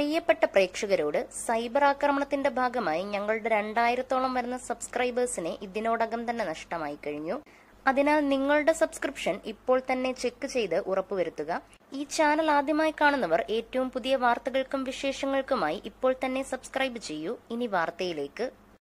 പ്രിയപ്പെട്ട പ്രേക്ഷകരോട് സൈബർ ആക്രമണത്തിന്റെ ഭാഗമായി ഞങ്ങളുടെ രണ്ടായിരത്തോളം വരുന്ന സബ്സ്ക്രൈബേഴ്സിനെ ഇതിനോടകം തന്നെ നഷ്ടമായി കഴിഞ്ഞു അതിനാൽ നിങ്ങളുടെ സബ്സ്ക്രിപ്ഷൻ ഇപ്പോൾ തന്നെ ചെക്ക് ചെയ്ത് ഉറപ്പുവരുത്തുക ഈ ചാനൽ ആദ്യമായി കാണുന്നവർ ഏറ്റവും പുതിയ വാർത്തകൾക്കും വിശേഷങ്ങൾക്കുമായി ഇപ്പോൾ തന്നെ സബ്സ്ക്രൈബ് ചെയ്യൂ ഇനി വാർത്തയിലേക്ക്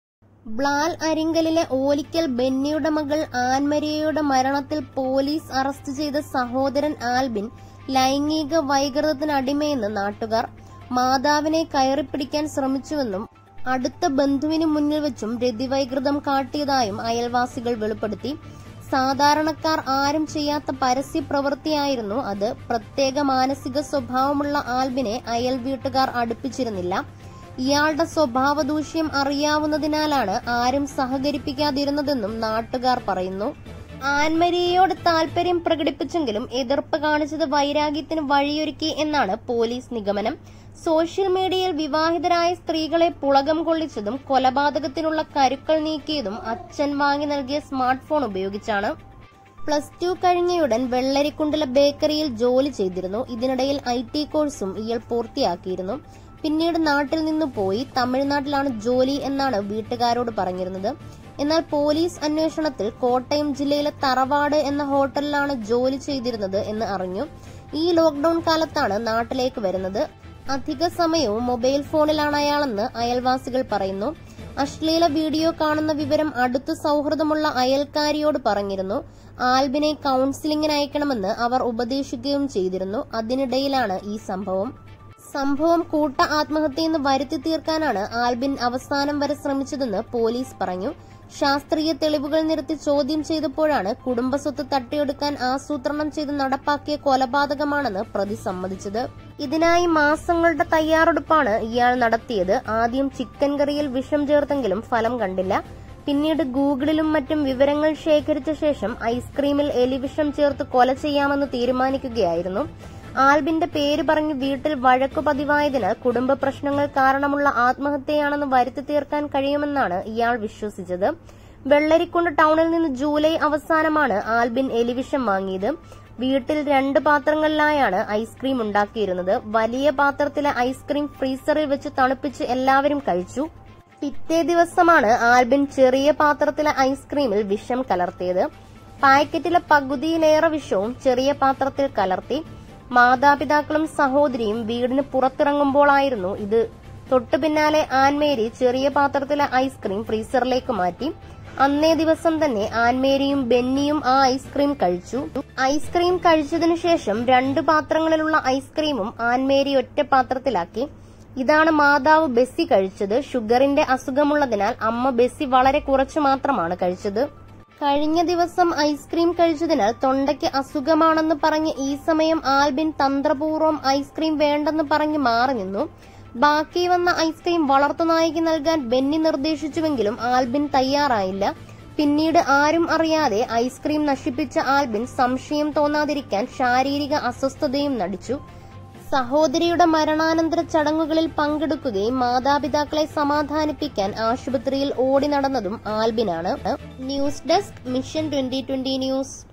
ബ്ലാൽ അരിങ്കലിലെ ഓലിക്കൽ ബെന്നിയുടെ മകൾ ആൻമരിയയുടെ മരണത്തിൽ പോലീസ് അറസ്റ്റ് ചെയ്ത സഹോദരൻ ആൽബിൻ ലൈംഗിക വൈകൃതത്തിനടിമയെന്ന് നാട്ടുകാർ മാതാവിനെ കയറിപ്പിടിക്കാൻ ശ്രമിച്ചുവെന്നും അടുത്ത ബന്ധുവിന് മുന്നിൽ വെച്ചും രതിവൈകൃതം കാട്ടിയതായും അയൽവാസികൾ വെളിപ്പെടുത്തി സാധാരണക്കാർ ആരും ചെയ്യാത്ത പരസ്യ പ്രവൃത്തിയായിരുന്നു അത് പ്രത്യേക മാനസിക സ്വഭാവമുള്ള ആൽബിനെ അയൽ വീട്ടുകാർ അടുപ്പിച്ചിരുന്നില്ല ഇയാളുടെ സ്വഭാവ ദൂഷ്യം അറിയാവുന്നതിനാലാണ് ആരും സഹകരിപ്പിക്കാതിരുന്നതെന്നും നാട്ടുകാർ പറയുന്നു ആൻമരിയയോട് താല്പര്യം പ്രകടിപ്പിച്ചെങ്കിലും എതിർപ്പ് കാണിച്ചത് വൈരാഗ്യത്തിന് വഴിയൊരുക്കി എന്നാണ് പോലീസ് നിഗമനം സോഷ്യൽ മീഡിയയിൽ വിവാഹിതരായ സ്ത്രീകളെ പുളകം കൊള്ളിച്ചതും കൊലപാതകത്തിനുള്ള കരുക്കൾ നീക്കിയതും അച്ഛൻ വാങ്ങി നൽകിയ സ്മാർട്ട് ഫോൺ ഉപയോഗിച്ചാണ് പ്ലസ് ടു കഴിഞ്ഞയുടൻ വെള്ളരിക്കുണ്ടിലെ ബേക്കറിയിൽ ജോലി ചെയ്തിരുന്നു ഇതിനിടയിൽ ഐ ടി കോഴ്സും ഇയാൾ പൂർത്തിയാക്കിയിരുന്നു പിന്നീട് നാട്ടിൽ നിന്ന് പോയി തമിഴ്നാട്ടിലാണ് ജോലി എന്നാണ് വീട്ടുകാരോട് പറഞ്ഞിരുന്നത് എന്നാൽ പോലീസ് അന്വേഷണത്തിൽ കോട്ടയം ജില്ലയിലെ തറവാട് എന്ന ഹോട്ടലിലാണ് ജോലി ചെയ്തിരുന്നത് എന്ന് അറിഞ്ഞു ഈ ലോക്ഡൌൺ കാലത്താണ് നാട്ടിലേക്ക് വരുന്നത് അധിക സമയവും മൊബൈൽ ഫോണിലാണ് അയാളെന്ന് അയൽവാസികൾ പറയുന്നു അശ്ലീല വീഡിയോ കാണുന്ന വിവരം അടുത്ത സൗഹൃദമുള്ള അയൽക്കാരിയോട് പറഞ്ഞിരുന്നു ആൽബിനെ കൌൺസിലിംഗിന് അയക്കണമെന്ന് അവർ ഉപദേശിക്കുകയും ചെയ്തിരുന്നു അതിനിടയിലാണ് ഈ സംഭവം സംഭവം കൂട്ട ആത്മഹത്യയെന്ന് വരുത്തി തീർക്കാനാണ് ആൽബിൻ അവസാനം വരെ ശ്രമിച്ചതെന്ന് പോലീസ് പറഞ്ഞു ശാസ്ത്രീയ തെളിവുകൾ നിരത്തി ചോദ്യം ചെയ്തപ്പോഴാണ് കുടുംബസ്വത്ത് തട്ടിയെടുക്കാൻ ആസൂത്രണം ചെയ്ത് നടപ്പാക്കിയ കൊലപാതകമാണെന്ന് പ്രതി സമ്മതിച്ചത് ഇതിനായി മാസങ്ങളുടെ തയ്യാറെടുപ്പാണ് ഇയാൾ നടത്തിയത് ആദ്യം ചിക്കൻ കറിയിൽ വിഷം ചേർത്തെങ്കിലും ഫലം കണ്ടില്ല പിന്നീട് ഗൂഗിളിലും മറ്റും വിവരങ്ങൾ ശേഖരിച്ച ശേഷം ഐസ്ക്രീമിൽ എലിവിഷം ചേർത്ത് കൊല ചെയ്യാമെന്ന് തീരുമാനിക്കുകയായിരുന്നു ആൽബിന്റെ പേര് പറഞ്ഞ് വീട്ടിൽ വഴക്കു പതിവായതിനാൽ കുടുംബ പ്രശ്നങ്ങൾ കാരണമുള്ള ആത്മഹത്യയാണെന്ന് വരുത്തി തീർക്കാൻ കഴിയുമെന്നാണ് ഇയാൾ വിശ്വസിച്ചത് വെള്ളരിക്കുണ്ട് ടൗണിൽ നിന്ന് ജൂലൈ അവസാനമാണ് ആൽബിൻ എലിവിഷം വാങ്ങിയത് വീട്ടിൽ രണ്ട് പാത്രങ്ങളിലായാണ് ഐസ്ക്രീം ഉണ്ടാക്കിയിരുന്നത് വലിയ പാത്രത്തിലെ ഐസ്ക്രീം ഫ്രീസറിൽ വെച്ച് തണുപ്പിച്ച് എല്ലാവരും കഴിച്ചു പിറ്റേ ദിവസമാണ് ആൽബിൻ ചെറിയ പാത്രത്തിലെ ഐസ്ക്രീമിൽ വിഷം കലർത്തിയത് പാക്കറ്റിലെ പകുതിയിലേറെ വിഷവും ചെറിയ പാത്രത്തിൽ കലർത്തി മാതാപിതാക്കളും സഹോദരിയും വീടിന് പുറത്തിറങ്ങുമ്പോഴായിരുന്നു ഇത് തൊട്ടു പിന്നാലെ ആൻമേരി ചെറിയ പാത്രത്തിലെ ഐസ്ക്രീം ഫ്രീസറിലേക്ക് മാറ്റി അന്നേ ദിവസം തന്നെ ആൻമേരിയും ബെന്നിയും ആ ഐസ്ക്രീം കഴിച്ചു ഐസ്ക്രീം കഴിച്ചതിനു ശേഷം രണ്ട് പാത്രങ്ങളിലുള്ള ഐസ്ക്രീമും ആൻമേരി ഒറ്റ പാത്രത്തിലാക്കി ഇതാണ് മാതാവ് ബെസ്സി കഴിച്ചത് ഷുഗറിന്റെ അസുഖമുള്ളതിനാൽ അമ്മ ബെസ്സി വളരെ കുറച്ചു മാത്രമാണ് കഴിച്ചത് കഴിഞ്ഞ ദിവസം ഐസ്ക്രീം കഴിച്ചതിനാൽ തൊണ്ടയ്ക്ക് അസുഖമാണെന്ന് പറഞ്ഞ് ഈ സമയം ആൽബിൻ തന്ത്രപൂർവ്വം ഐസ്ക്രീം വേണ്ടെന്ന് പറഞ്ഞ് മാറി നിന്നു ബാക്കി വന്ന ഐസ്ക്രീം വളർത്തുനായിക്ക് നൽകാൻ ബെന്നി നിർദ്ദേശിച്ചുവെങ്കിലും ആൽബിൻ തയ്യാറായില്ല പിന്നീട് ആരും അറിയാതെ ഐസ്ക്രീം നശിപ്പിച്ച ആൽബിൻ സംശയം തോന്നാതിരിക്കാൻ ശാരീരിക അസ്വസ്ഥതയും നടിച്ചു സഹോദരിയുടെ മരണാനന്തര ചടങ്ങുകളിൽ പങ്കെടുക്കുകയും മാതാപിതാക്കളെ സമാധാനിപ്പിക്കാൻ ആശുപത്രിയിൽ ഓടി നടന്നതും ആൽബിനാണ് news desk mission twenty twenty news